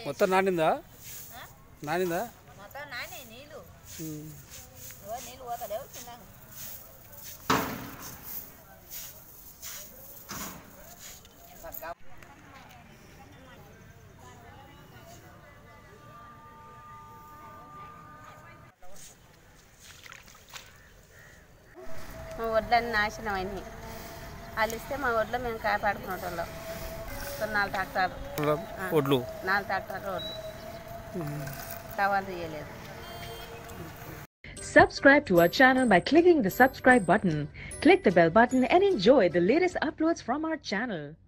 మొత్తం నానిందా నానిందా మొత్తం నాని నీళ్ళు ఉమ్. ఇగో నీళ్ళు పోతలేవు కింద మా వడ్లన్నీ నాశనం అయినాయి వాళ్ళు ఇస్తే మా వడ్లు మేము కాపాడుకునేటోళ్ళం సో నాలుగు ట్రాక్టర్లు ఒడ్లు నాలుగు ట్రాక్టర్లు వడ్లు సవాలు చేయలేదు Subscribe to our channel by clicking the subscribe button. Click the bell button and enjoy the latest uploads from our channel.